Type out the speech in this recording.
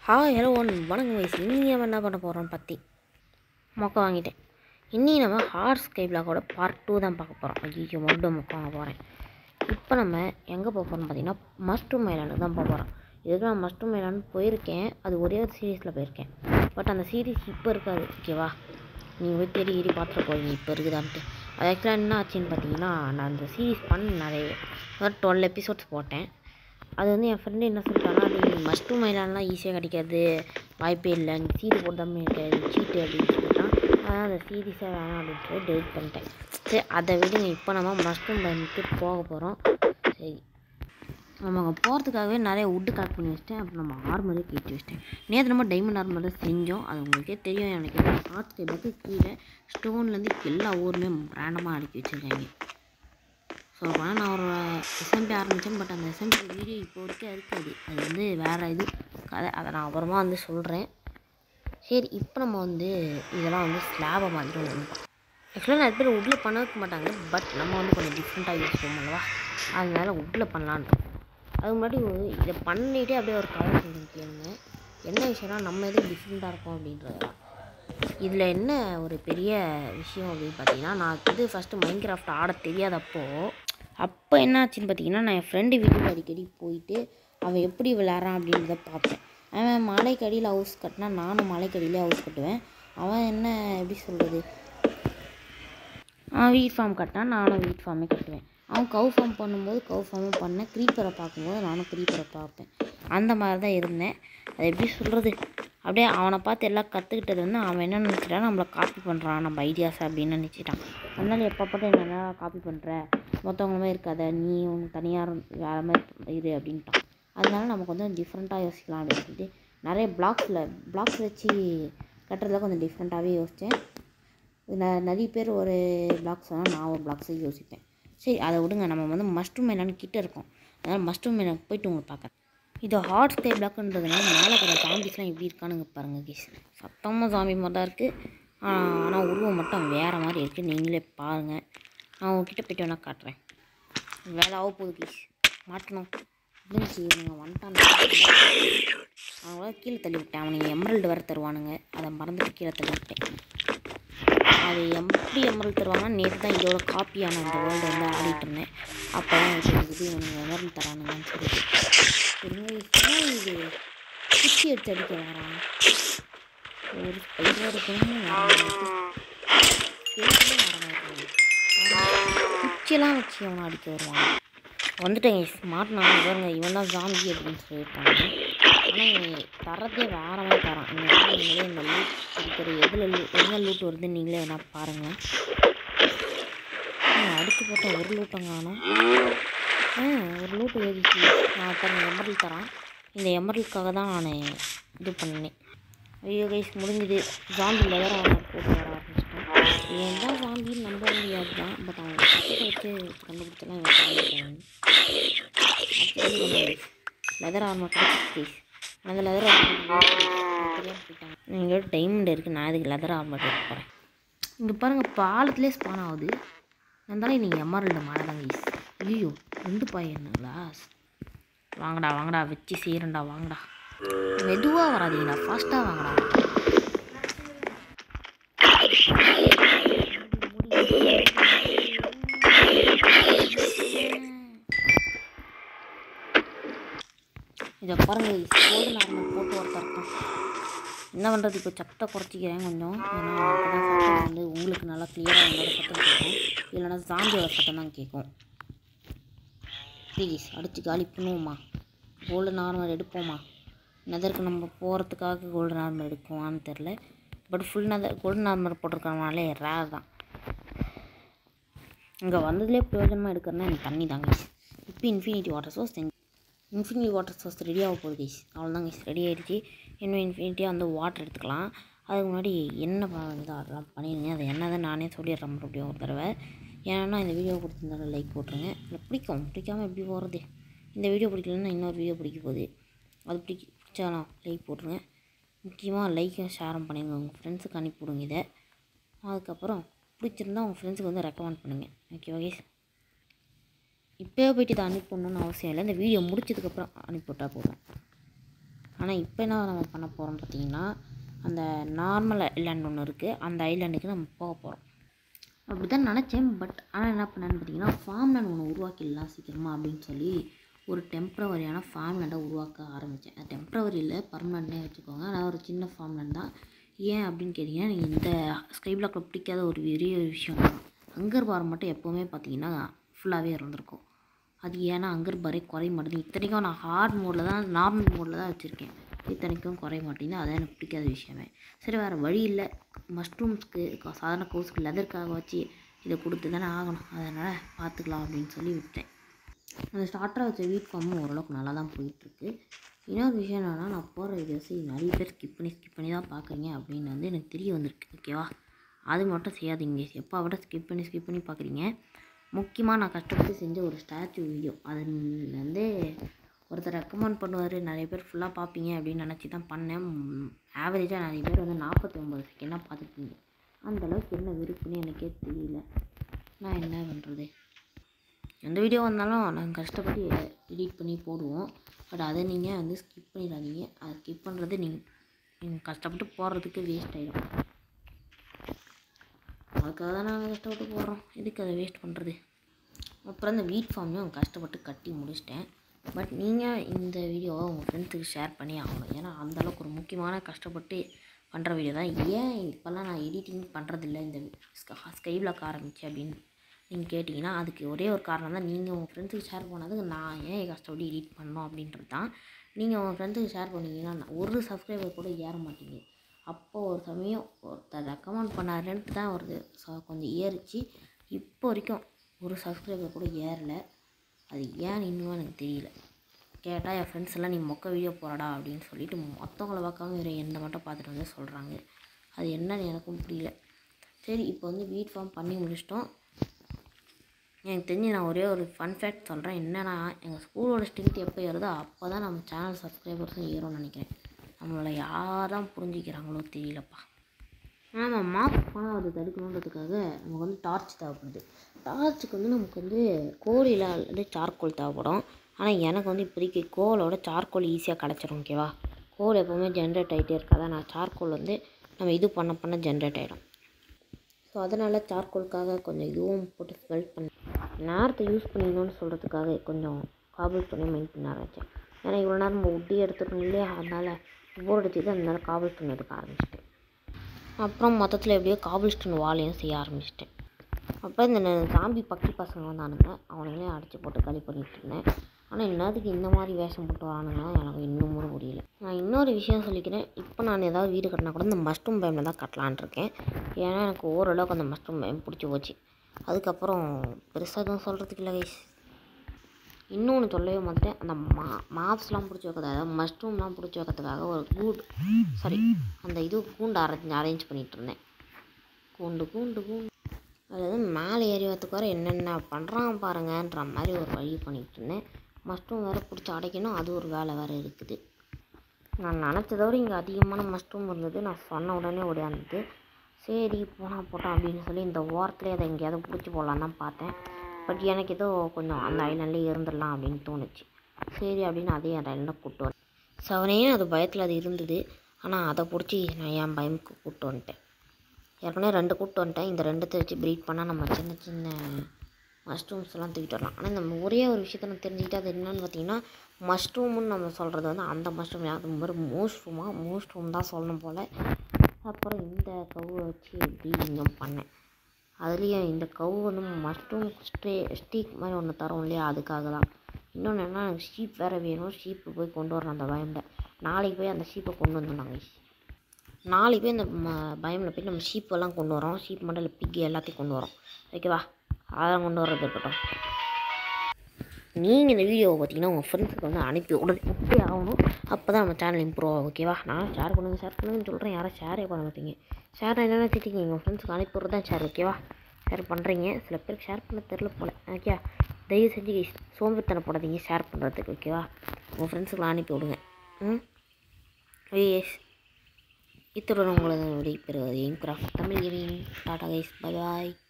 hi hello one வணக்கம் வயசு இன்னி நம்ம என்ன பண்ண போகிறோம்னு பற்றி மொக்க வாங்கிட்டேன் இன்னி நம்ம ஹார்ஸ் கை பிளாக்கோட பார்ட் டூ தான் பார்க்க போகிறோம் ஐயோ மறுபடியும் மொக்க வாங்க போகிறேன் இப்போ நம்ம எங்கே போக போகிறோம்னு பார்த்தீங்கன்னா மஸ்ட்ரூம் ஐலாண்டு தான் போக போகிறோம் இதுக்கு நான் மஸ்ட்ரூம் ஐலாண்டு போயிருக்கேன் அது ஒரே ஒரு சீரீஸில் போயிருக்கேன் பட் அந்த சீரீஸ் இப்போ இருக்காது ஓகேவா நீங்கள் போய் தேடி ஏறி பார்த்துட்டு போவீங்க இப்போ இருக்குதான்ட்டு அது ஆக்சுவலாக என்ன ஆச்சுன்னு பார்த்தீங்கன்னா நான் அந்த சீரீஸ் பண்ண நிறைய ஒரு டுவெல் எபிசோட்ஸ் போட்டேன் அது வந்து என் ஃப்ரெண்டு என்ன சொல்லிட்டான்னா நீ மஸ்ட்ரூம் ஐலாண்ட்லாம் ஈஸியாக கிடைக்காது வாய்ப்பே இல்லை நீ சீரி போட்டாமே இருக்காது சீட்டு அப்படின்னு சொல்லிட்டான் அதனால் அந்த சீரியஸாக வேணாம் அப்படின்னு சொல்லி டெலிட் பண்ணிட்டேன் சரி அதை விடுங்க இப்போ நம்ம மஸ்ட்ரூம் பண்ணிட்டு போக போகிறோம் சரி நம்ம அங்கே போகிறதுக்காகவே நிறைய வுட்டு கலெக்ட் பண்ணி வச்சிட்டேன் அப்புறம் நம்ம ஆர்மரே கேட்டு வச்சிட்டேன் நேற்று நம்ம டைமண்ட் ஆர்மர் தான் செஞ்சோம் அது உங்களுக்கே தெரியும் எனக்கு ஹார்ட் கைபுக்கு கீழே ஸ்டோன்லேருந்து எல்லா ஊருமே ரேண்டமாக அடுக்கி வச்சுருக்காங்க ஸோ ஆனால் நான் ஒரு எஸ்எம்பி ஆரம்பித்தேன் பட் அந்த எஸ்எம்பி வீடியோ இப்போ வரைக்கும் இருக்காது அது வந்து வேறு இது கதை அதை நான் அப்புறமா வந்து சொல்கிறேன் சரி இப்போ நம்ம வந்து இதெல்லாம் வந்து ஸ்லாபை மாதிரி ஒன்று ஆக்சுவலாக நிறைய பேர் உட்டில் பண்ண வைக்க மாட்டாங்க பட் நம்ம வந்து கொஞ்சம் டிஃப்ரெண்ட்டாக யூஸ் பண்ணுவோம் அல்லவா அதனால உட்டில் பண்ணலான்ட்டு அது முன்னாடி ஒரு- இதை பண்ணிகிட்டே அப்படியே ஒரு கவர் சொல்லி கேளுங்க என்ன விஷயம்னா நம்ம எதுவும் டிஃப்ரெண்ட்டாக இருக்கோம் அப்படின்றது தான் இதில் என்ன ஒரு பெரிய விஷயம் அப்படின்னு பார்த்தீங்கன்னா நான் வந்து ஃபஸ்ட்டு மைண்ட் கிராஃப்ட் ஆட தெரியாதப்போ அப்போ என்ன ஆச்சுன்னு பார்த்தீங்கன்னா நான் என் ஃப்ரெண்டு வீட்டுக்கு அடிக்கடி போயிட்டு அவன் எப்படி விளையாடுறான் அப்படின்றத பார்ப்பேன் அவன் மலைக்கடியில் ஹவுஸ் கட்டினா நானும் மலைக்கடியிலே ஹவுஸ் கட்டுவேன் அவன் என்ன எப்படி சொல்கிறது அவன் வீட் ஃபார்ம் கட்டினா நானும் வீட் ஃபார்மே கட்டுவேன் அவன் கவு ஃபார்ம் பண்ணும்போது கவு ஃபார்மும் பண்ணேன் க்ரீப்பரை பார்க்கும்போது நானும் க்ரீப்பரை பார்ப்பேன் அந்த மாதிரி தான் இருந்தேன் அது எப்படி சொல்கிறது அப்படியே அவனை பார்த்து எல்லாம் கற்றுக்கிட்டது வந்து அவன் என்ன நினச்சிட்டான் நம்மளை காப்பி பண்ணுறான் நம்ம ஐடியாஸ் அப்படின்னு நினச்சிட்டான் அதனால எப்போ பட்டு என்ன காப்பி பண்ணுற மொத்தவங்களுமே இருக்காத நீ உன் தனியார் வேறு மாதிரி இரு அப்படின்ட்டான் அதனால நமக்கு வந்து டிஃப்ரெண்ட்டாக யோசிக்கலாம் அப்படின்னு சொல்லிட்டு நிறைய பிளாக்ஸில் பிளாக்ஸ் வச்சு கட்டுறதுல கொஞ்சம் டிஃப்ரெண்ட்டாகவே யோசித்தேன் ந- நிறைய பேர் ஒரு பிளாக் சொன்னால் நான் ஒரு பிளாக்ஸை யோசிப்பேன் சரி அதை விடுங்க நம்ம வந்து மஷ்ரூம் என்னன்னு கிட்ட இருக்கோம் அதனால் மஷ்ரூம் என்ன போயிட்டு உங்களுக்கு பார்க்குறேன் இது ஹாட் ஸ்டே பிளாக்ன்றதுனால மேலே இருக்கிற ஜாம்பிஸ்லாம் எப்படி இருக்கானுங்க பாருங்க கீஸ் சத்தமாக ஜாம்பி மாதிரி தான் இருக்குது ஆனால் உருவம் மட்டும் வேறு மாதிரி இருக்குது நீங்களே பாருங்கள் நான் உங்ககிட்ட போயிட்டு வேணால் காட்டுறேன் வேலை ஆக போகுது கீஸ் மாட்டணும் இருந்துச்சு இவனுங்க வந்துட்டான் அவங்கள கீழே தள்ளி விட்டேன் அவனுங்க எமரல்டு வேறு தருவானுங்க அதை மறந்துட்டு கீழே தள்ளி விட்டேன் அது எப்படி எமரல் தருவாங்கன்னா நேற்று தான் இதோட காப்பியான அந்த வேர்ல்டு வந்து ஆடிட்டு இருந்தேன் அப்போ தான் எனக்கு தெரிஞ்சது இவனுங்க எமரல் தரானுங்கன்னு சொல்லிட்டு என்ன விஷயம் இது குச்சி எடுத்து அடிக்க வரான் ஒரு ஸ்பைடர் இருக்கணும் குச்சியெல்லாம் வச்சு அவனை அடிக்க வருவான் வந்துட்டேங்க ஸ்மார்ட் நான் பாருங்க இவன் தான் ஜாம்பி அப்படின்னு சொல்லியிருக்காங்க ஆனால் இவன் தரதே வேற மாதிரி தரான் இந்த மாதிரி நீங்களே இந்த லூட் இருக்கிற எதில் லூ என்ன லூட் வருதுன்னு நீங்களே வேணா பாருங்கள் அடிச்சு போட்ட ஒரு லூட்டம் காணும் ஆ ஒரு லூட்டு ஏறிச்சு நான் பாருங்க எமரல் தரான் இந்த எமரலுக்காக தான் நான் இது பண்ணேன் ஐயோ கைஸ் முடிஞ்சுது ஜாம்பி லெதர் அவனை போட்டு வர ஆரம்பிச்சிட்டான் இவன் தான் ஜாம்பின்னு நம்ப முடியாது தான் பட் அவன் பக்கத்தை வச்சு கண்டுபிடிச்சலாம் இவன் லெதர் ஆர்மர் கிடச்சி ப்ளீஸ் அந்த லெதர் ஆர்மர் போயிட்டாங்க நீங்கள் டைமண்ட் இருக்குது நான் இதுக்கு லெதர் ஆர்மர் எடுக்க போகிறேன் இங்கே பாருங்கள் பாலத்துலேயே ஸ்பான் ஆகுது இருந்தாலும் நீங்கள் எம்ஆர்எல்ட மாடலாம் கைஸ் ஐயோ ரெண்டு பையனுங்களா வாங்கடா வாங்கடா வச்சு செய்கிறேன்டா வாங்கடா மெதுவாக வராதீங்கடா ஃபாஸ்ட்டாக வாங்கடா இதை பாருங்க கோல்டன் ஆர்மர் போட்டு ஒருத்தர் இருக்கான் என்ன பண்ணுறது இப்போ சத்தத்தை குறைச்சிக்கிறேன் கொஞ்சம் ஏன்னா அப்பதான் சத்தம் வந்து உங்களுக்கு நல்லா கிளியராக என்னோட சத்தம் கேட்கும் இல்லைன்னா சாந்தியோட சத்தம் தான் கேட்கும் ப்ளீஸ் அடித்து காலி பண்ணுவோமா கோல்டன் ஆர்மர் எடுப்போமா நெதருக்கு நம்ம போகிறதுக்காக கோல்டன் ஆர்மர் எடுக்குவான்னு தெரில but full nether golden armour போட்டிருக்கனாலே ரேர் தான் இங்கே வந்ததுலேயே பிரயோஜனமாக எடுக்கிறதுனா எனக்கு தண்ணி தாங்க இப்போ infinity water source infinity water source ready ஆக போகுது கைஸ் அவ்வளோதான் கைஸ் ரெடி ஆகிடுச்சு இன்னும் இன்ஃபினிட்டியாக வந்து வாட்டர் எடுத்துக்கலாம் அதுக்கு முன்னாடி என்ன பண்ண வேண்டியதோ அதெல்லாம் பண்ணிடுங்க அது என்னதை நானே சொல்லிடுறேன் மறுபடியும் ஒரு தடவை ஏன்னா இந்த வீடியோ கொடுத்துருந்தாலும் லைக் போட்டுருங்க எனக்கு பிடிக்கும் பிடிக்காமல் எப்படி போகிறது இந்த வீடியோ பிடிக்கலன்னா இன்னொரு வீடியோ பிடிக்க போகுது அது பிடிக்க பிடிச்சாலும் லைக் போட்டுருங்க முக்கியமாக லைக்கும் ஷேரும் பண்ணிடுங்க உங்கள் ஃப்ரெண்ட்ஸுக்கு அனுப்பி விடுங்க இதை அதுக்கப்புறம் பிடிச்சிருந்தா உங்கள் ஃப்ரெண்ட்ஸுக்கு வந்து ரெக்கமெண்ட் பண்ணுங்கள் ஓகே ஓகே இப்போயே போயிட்டு இதை அனுப்பி விடணும்னு அவசியம் இல்லை இந்த வீடியோ முடிச்சதுக்கப்புறம் அனுப்பிவிட்டா போதும் ஆனால் இப்போ என்ன நம்ம பண்ண போகிறோம் பார்த்தீங்கன்னா அந்த நார்மல் ஐலாண்ட் ஒன்று இருக்குது அந்த ஐலாண்டுக்கு நம்ம போக போகிறோம் அப்படி தான் நினச்சேன் பட் ஆனால் என்ன பண்ணேன்னு பார்த்தீங்கன்னா ஃபார்ம் லேண்ட் ஒன்று உருவாக்கிடலாம் சீக்கிரமா அப்படின்னு சொல்லி ஒரு டெம்ப்ரவரியான ஃபார்ம் லேண்டை உருவாக்க ஆரம்பித்தேன் அது டெம்ப்ரவரியில் பர்மனெண்ட்னே வச்சுக்கோங்க ஆனால் ஒரு சின்ன ஃபார்ம் லேண்ட் தான் ஏன் அப்படின்னு கேட்டிங்கன்னா நீங்கள் இந்த ஸ்கை பிளாக்கில் பிடிக்காத ஒரு பெரிய விஷயம் தான் அங்கர் பார் மட்டும் எப்போவுமே பார்த்தீங்கன்னா ஃபுல்லாகவே இருந்திருக்கும் அது ஏன்னா அங்கர் பாரே குறைய மாட்டேங்குது இத்தனைக்கும் நான் ஹார்ட் மோடில் தான் நார்மல் மோடில் தான் வச்சுருக்கேன் இத்தனைக்கும் குறைய மாட்டேங்குது அதான் எனக்கு பிடிக்காத விஷயமே சரி வேறு வழி இல்லை மஷ்ரூம்ஸ்க்கு சாதாரண கோஸுக்கு லெதற்காக வச்சு இதை கொடுத்து தானே ஆகணும் அதனால் பார்த்துக்கலாம் அப்படின்னு சொல்லி விட்டேன் அந்த ஸ்டார்டராக வச்ச வீட் ஃபார்மும் ஓரளவுக்கு நல்லா தான் போயிட்டுருக்கு இன்னொரு விஷயம் என்னென்னா நான் போகிற வீடியோஸை நிறைய பேர் ஸ்கிப் பண்ணி ஸ்கிப் பண்ணி தான் பார்க்குறீங்க அப்படின்னு வந்து எனக்கு தெரிய வந்திருக்கு ஓகேவா அது மட்டும் செய்யாதீங்க எப்போ விட ஸ்கிப் பண்ணி ஸ்கிப் பண்ணி பார்க்குறீங்க முக்கியமாக நான் கஷ்டப்பட்டு செஞ்ச ஒரு ஸ்டாச்சு வீடியோ அது வந்து ஒருத்தர் ரெக்கமெண்ட் பண்ணுவார் நிறைய பேர் ஃபுல்லாக பார்ப்பீங்க அப்படின்னு நினச்சி தான் பண்ணேன் ஆவரேஜாக நிறைய பேர் வந்து நாற்பத்தி ஒம்பது செகண்டாக பார்த்துருக்கீங்க அந்தளவுக்கு என்ன விருப்புன்னு எனக்கே தெரியல நான் என்ன பண்ணுறது எந்த வீடியோ வந்தாலும் நாங்கள் கஷ்டப்பட்டு எடிட் பண்ணி போடுவோம் பட் அதை நீங்கள் வந்து ஸ்கிப் பண்ணிடாதீங்க அதை ஸ்கிப் பண்ணுறது நீங்கள் நீங்கள் கஷ்டப்பட்டு போடுறதுக்கு வேஸ்ட் ஆகிடும் அதுக்காக தான் நாங்கள் கஷ்டப்பட்டு போடுறோம் எதுக்கு அதை வேஸ்ட் பண்ணுறது அப்புறம் இந்த வீட் ஃபார்மையும் கஷ்டப்பட்டு கட்டி முடிச்சிட்டேன் பட் நீங்கள் இந்த வீடியோவை உங்கள் ஃப்ரெண்ட்ஸுக்கு ஷேர் பண்ணி ஆகணும் ஏன்னா அந்தளவுக்கு ஒரு முக்கியமான கஷ்டப்பட்டு பண்ணுற வீடியோ தான் ஏன் இப்போல்லாம் நான் எடிட்டிங் பண்ணுறதில்ல இந்த ஸ்கை பிளாக் ஆரம்பிச்சு அப்படின்னு நீங்கள் கேட்டிங்கன்னா அதுக்கு ஒரே ஒரு காரணம் தான் நீங்கள் உங்கள் ஃப்ரெண்ட்ஸுக்கு ஷேர் பண்ணதுக்கு நான் ஏன் கஷ்டப்பட்டு எடிட் பண்ணோம் அப்படின்றது தான் நீங்கள் உங்கள் ஃப்ரெண்ட்ஸுக்கு ஷேர் பண்ணீங்கன்னா நான் ஒரு சப்ஸ்கிரைபர் கூட ஏற மாட்டீங்க அப்போ ஒரு சமயம் ஒருத்தர் ரெக்கமெண்ட் பண்ணாருன்ட்டு தான் ஒரு ச- கொஞ்சம் ஏறிச்சு இப்போ வரைக்கும் ஒரு சப்ஸ்கிரைபர் கூட ஏறலை அது ஏன்னு இன்னும் எனக்கு தெரியல கேட்டால் என் ஃப்ரெண்ட்ஸ் எல்லாம் நீ மொக்க வீடியோ போகிறடா அப்படின்னு சொல்லிட்டு மொத்தவங்கள பார்க்காம வேறு என்னை மட்டும் பார்த்துட்டு வந்து சொல்கிறாங்க அது என்னன்னு எனக்கும் புரியல சரி இப்போ வந்து வீட் ஃபார்ம் பண்ணி முடிச்சிட்டோம் எனக்கு தெரிஞ்சு நான் ஒரே ஒரு ஃபன் ஃபேக்ட் சொல்கிறேன் என்னன்னா எங்கள் ஸ்கூலோட ஸ்ட்ரென்த் எப்போ ஏறுதோ அப்போ தான் நம்ம சேனல் சப்ஸ்கிரைபர்ஸும் ஏறும்னு நினைக்கிறேன் நம்மளை யார் தான் புரிஞ்சுக்கிறாங்களோ தெரியலப்பா ஆமாம் மாப் போனால் அதை தடுக்கணுன்றதுக்காக நமக்கு வந்து டார்ச் தேவைப்படுது டார்ச்சுக்கு வந்து நமக்கு வந்து கோழியில் அல்லது சார்கோல் தேவைப்படும் ஆனால் எனக்கு வந்து இப்போதைக்கு கோலோட சார்கோல் ஈஸியாக கிடச்சிரும் ஓகேவா கோல் எப்போவுமே ஜென்ரேட் ஆகிட்டே இருக்காது நான் சார்கோல் வந்து நம்ம இது பண்ண பண்ண ஜென்ரேட் ஆகிடும் ஸோ அதனால் சார்கோலுக்காக கொஞ்சம் இதுவும் போட்டு ஸ்மெல்ட் பண்ணி நேரத்தை யூஸ் பண்ணிக்கணும்னு சொல்கிறதுக்காக கொஞ்சம் காபிள் துணி மெயின் பண்ண ஆரம்பித்தேன் ஏன்னா இவ்வளோ நேரம் நம்ம உட்டி எடுத்துக்கணும் இல்லையா அதனால் போர் அடிச்சது அதனால காபிள் துணி எடுக்க ஆரம்பிச்சிட்டேன் அப்புறம் மொத்தத்தில் எப்படியோ காபிள் ஸ்டோன் வாலையும் செய்ய ஆரம்பிச்சிட்டேன் அப்புறம் இந்த சாம்பி பக்கி பசங்க வந்தானுங்க அவனையும் அடித்து போட்டு களி பண்ணிட்டு இருந்தேன் ஆனால் என்னதுக்கு இந்த மாதிரி வேஷம் போட்டு வரானுங்க எனக்கு இன்னமும் புரியல நான் இன்னொரு விஷயம் சொல்லிக்கிறேன் இப்போ நான் ஏதாவது வீடு கட்டினா கூட இந்த மஷ்ரூம் பயமில் தான் கட்டலான் இருக்கேன் ஏன்னா எனக்கு ஓரளவுக்கு அந்த மஷ்ரூம் பயம் பிடிச்சி போச்சு அதுக்கப்புறம் பெருசாக எதுவும் சொல்கிறதுக்கு இல்லை கைஸ் இன்னொன்று சொல்லவே மாட்டேன் அந்த மா மாப்ஸ்லாம் பிடிச்சி வைக்கிறது அதாவது மஷ்ரூம்லாம் பிடிச்சி வைக்கிறதுக்காக ஒரு கூடு சாரி அந்த இது கூண்டு அரேஞ்ச் அரேஞ்ச் பண்ணிகிட்டு இருந்தேன் கூண்டு கூண்டு கூண்டு அதாவது மேலே ஏறி வரத்துக்கு வர என்னென்ன பண்ணுறான் பாருங்கன்ற மாதிரி ஒரு வழி பண்ணிகிட்டு இருந்தேன் மஷ்ரூம் வேறு பிடிச்சி அடைக்கணும் அது ஒரு வேலை வேறு இருக்குது நான் நினச்சத விட இங்கே அதிகமான மஷ்ரூம் இருந்தது நான் சொன்ன உடனே ஓடியாந்தது சரி போனால் போட்டோம் அப்படின்னு சொல்லி இந்த ஓரத்துலேயே அதை எங்கேயாவது பிடிச்சி போடலான்னு தான் பார்த்தேன் பட் எனக்கு ஏதோ கொஞ்சம் அந்த ஐலாண்ட்லேயே இருந்துடலாம் அப்படின்னு தோணுச்சு சரி அப்படின்னு அதே அந்த ஐலாண்டை கூப்பிட்டு வந்தேன் செவனையும் அது பயத்தில் அது இருந்தது ஆனால் அதை பிடிச்சி நான் என் பயமுக்கு கூப்பிட்டு வந்துட்டேன் ஏற்கனவே ரெண்டு கூப்பிட்டு வந்துட்டேன் இந்த ரெண்டுத்தை வச்சு ப்ரீட் பண்ணால் நம்ம சின்ன சின்ன மஷ்ரூம்ஸ் எல்லாம் தூக்கிட்டு வரலாம் ஆனால் நம்ம ஒரே ஒரு விஷயத்த நான் தெரிஞ்சுக்கிட்டு அது என்னன்னு பார்த்தீங்கன்னா மஷ்ரூம்னு நம்ம சொல்கிறது வந்து அந்த மஷ்ரூம் அது மாதிரி மோஸ்ட்ரூமாக மோஸ்ட்ரூம் தான் சொல்லணும் போல் அப்புறம் இந்த கவ்வை வச்சு ப்ரீடிங்கும் பண்ணேன் அதுலேயும் இந்த கவு வந்து மஷ்ரூம் ஸ்டே ஸ்டீக் மாதிரி ஒன்று தரோம் இல்லையா அதுக்காக தான் இன்னொன்று என்ன எனக்கு ஷீப் வேறு வேணும் ஷீப்பு போய் கொண்டு வரணும் அந்த பயமில் நாளைக்கு போய் அந்த ஷீப்பை கொண்டு வந்துடலாங்க நாளைக்கு போய் இந்த ம பயமில் போய் நம்ம ஷீப்பெல்லாம் கொண்டு வரோம் ஷீப் மட்டும் இல்லை பிக்கு எல்லாத்தையும் கொண்டு வரோம் ஓகேவா அதெல்லாம் கொண்டு வர்றது இருக்கட்டும் நீங்கள் இந்த வீடியோவை பார்த்தீங்கன்னா உங்கள் ஃப்ரெண்ட்ஸுக்கு வந்து அனுப்பி உடனே விட்டே ஆகணும் அப்போ தான் நம்ம சேனல் இம்ப்ரூவ் ஆகும் ஓகேவா நான் ஷேர் பண்ணுங்கள் ஷேர் பண்ணுங்கன்னு சொல்கிறேன் யாரும் ஷேரே பண்ண மாட்டீங்க ஷேர் என்னென்ன திட்டிங்க உங்கள் ஃப்ரெண்ட்ஸுக்கு அனுப்பி விட்றது தான் ஷேர் ஓகேவா ஷேர் பண்ணுறீங்க சில பேருக்கு ஷேர் பண்ண தெரில போல ஓகே தயவு செஞ்சு சோம்பேறித்தனம் போடாதீங்க ஷேர் பண்ணுறதுக்கு ஓகேவா உங்கள் ஃப்ரெண்ட்ஸுக்குலாம் அனுப்பி விடுங்க ம் எஸ் இத்துடன் உங்களது விடைபெறுவது என் craft Tamil tata guys bye பாய்